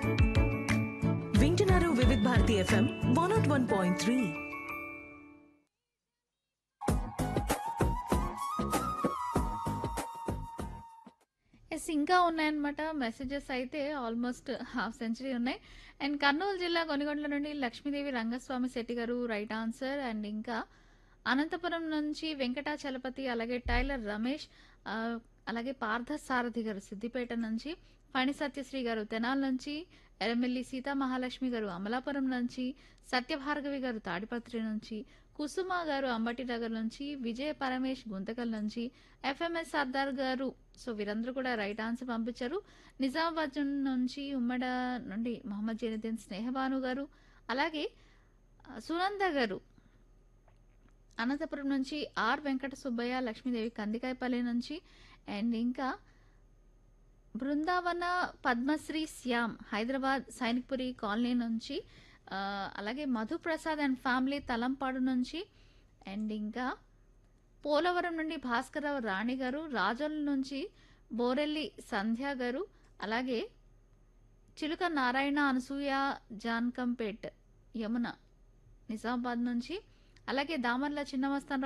వింటున్నారు Vividh Bharati FM one naught one point three ఎస్ ఇంకా ఉన్నాయన్నమాట మెసేజెస్ అయితే ఆల్మోస్ట్ హాఫ్ సెంచరీ ఉన్నాయి అండ్ కర్నూలు జిల్లా కొనిగొండ్ల నుండి లక్ష్మీదేవి రంగస్వామి శెట్టి గారు రైట్ ఆన్సర్ అండ్ ఇంకా అనంతపురం నుంచి వెంకటాచలపతి అలాగే టైలర్ రమేష్ ఆ, అలాగే పార్థ సారథి గారు సిద్దిపేట నుంచి ఫణి సత్యశ్రీ గారు తెనాల నుంచి ఎరమెల్లి సీతా మహాలక్ష్మి గారు అమలాపురం నుంచి సత్యభార్గవి గారు తాడిపత్రి నుంచి కుసుమ గారు అంబటి నగర్ నుంచి విజయ పరమేష్ గుంతకల్ నుంచి ఎఫ్ఎంఎస్ సర్దార్ గారు సో వీరందరూ కూడా రైట్ ఆన్సర్ పంపించారు నిజామాబాద్ నుంచి ఉమ్మడ నుండి మొహమ్మద్ జైనుద్దీన్ స్నేహబాను గారు అలాగే ఆ, సునంద గారు అనంతపురం నుంచి ఆర్ వెంకట సుబ్బయ్య లక్ష్మీదేవి కందికాయపల్లి నుంచి అండ్ ఇంకా బృందావన పద్మశ్రీ శ్యామ్ హైదరాబాద్ సైనిక్పురి కాలనీ నుంచి ఆ, అలాగే మధుప్రసాద్ అండ్ ఫ్యామిలీ తలంపాడు నుంచి అండ్ ఇంకా పోలవరం నుండి భాస్కరరావు రాణి గారు రాజోల నుంచి బోరెల్లి సంధ్య గారు అలాగే చిలుక నారాయణ అనసూయ జాన్కంపేట్ యమున నిజామాబాద్ నుంచి అలాగే దామర్ల చిన్నమస్తాన్